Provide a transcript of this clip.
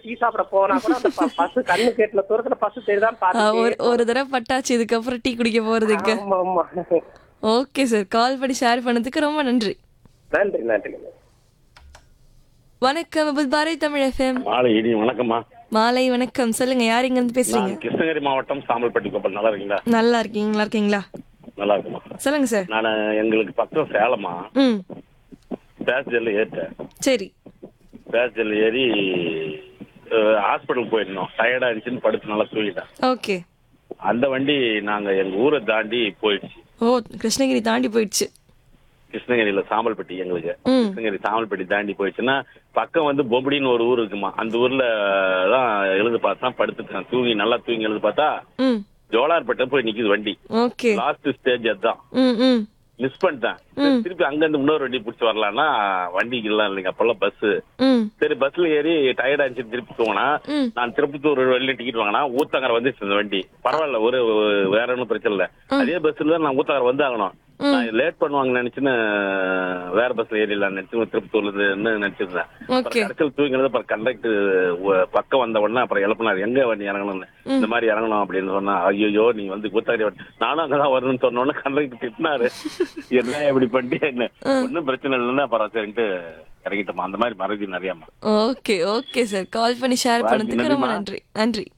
Tea சாப்பிட போனா கூட அந்த ப- பசு கண்ணு கேட்டுல தூரத்துல பசு தெரியுதான் ஆ, பாத்து ஒரு ஒரு தடவை பட்டாச்சு இதுக்கப்புறம் டீ குடிக்க போறதுக்கு ஆமா ஆமா ஓகே சார் கால் பண்ணி ஷேர் பண்ணதுக்கு ரொம்ப நன்றி நன்றி நன்றி வணக்கம் விபத் பாரதி தமிழ் எஃப்எம் மாலை இனி வணக்கம்மா மாலை வணக்கம் சொல்லுங்க யார் இங்க இருந்து பேசுறீங்க நான் கிருஷ்ணகிரி மாவட்டம் சாம்பல்பட்டி கோப்பல் நல்லா இருக்கீங்களா நல்லா இருக்கீங்க நல்லா இருக்கீங்களா நல்லா இருக்குமா சொல்லுங்க சார் நான் எங்களுக்கு பக்கம் சேலமா ம் பேசஞ்சர்ல ஏறிட்டேன் சரி பேசஞ்சர்ல ஏறி ஹாஸ்பிட்டல் போயிருந்தோம் டயர்டா இருந்துச்சுன்னு படுத்து நல்லா தூங்கிட்டேன் ஓகே அந்த வண்டி நாங்க எங்க ஊரை தாண்டி போயிடுச்சு ஓ கிருஷ்ணகிரி தாண்டி போயிடுச்சு கிருஷ்ணகிரியில சாம்பல்பட்டி எங்களுக்கு ம் கிருஷ்ணகிரி சாம்பல்பட்டி தாண்டி போயிடுச்சுன்னா பக்கம் வந்து பொம்படின்னு ஒரு ஊர் இருக்குமா அந்த ஊர்ல தான் எழுது பார்த்தா படுத்துட்டேன் தூங்கி நல்லா தூங்கி எழுது பார்த்தா ம் ஜோலார்பேட்டை போய் நிக்குது வண்டி ஓகே லாஸ்ட் ஸ்டேஜ் அதுதான் ம் ம் மிஸ் பண்ணிட்டேன் சரி, திருப்பி அங்க இருந்து இன்னொரு வண்டி பிடிச்சி வரலாம்னா வண்டி இல்ல இல்லைங்க அப்பெல்லாம் பஸ் ம் சரி பஸ்ல ஏறி டயர்ட் ஆச்சு திருப்பி தூங்கினா ம். நான் திருப்பத்தூர் வழியில டிக்கெட் வாங்கினா ஊத்தங்கரை வந்துச்சு இந்த வண்டி பரவாயில்ல ஒரு ஒரு- வேற ஒன்றும் பிரச்சனை இல்ல அதே பஸ்ல தான் நான் ஊத்தங்கரை வந்து ஆகணும் நான் லேட் பண்ணுவாங்கன்னு நினைச்சுன்னு வேற பஸ்ல ஏறிடலாம் நினைச்சு திருப்பத்தூர்ல இருந்து நினைச்சிருந்தேன் ஓகே கடைசியில் தூங்கினது அப்புறம் கண்டக்டர் பக்கம் வந்த உடனே அப்புறம் எழுப்பினார் எங்க வண்டி இறங்கணும்னு இந்த மாதிரி இறங்கணும் அப்படின்னு சொன்னா ஐயோ நீ வந்து ஊத்தங்கரை வந்து- நானும் அங்கதான் வரணும்னு சொன்ன உடனே கண்டக்டர் திட்டினாரு என்ன இப்படி பண்ணிட்டு என்ன ஒன்னும் பிரச்சனை இல்லைன்னா அப்புறம் சரின்ட்டு இறங்கிட்டோமா அந்த மாதிரி மறதி நிறையாமா ஓகே ஓகே சார் கால் பண்ணி ஷேர் பண்ணதுக்கு ரொம்ப நன்றி நன்றி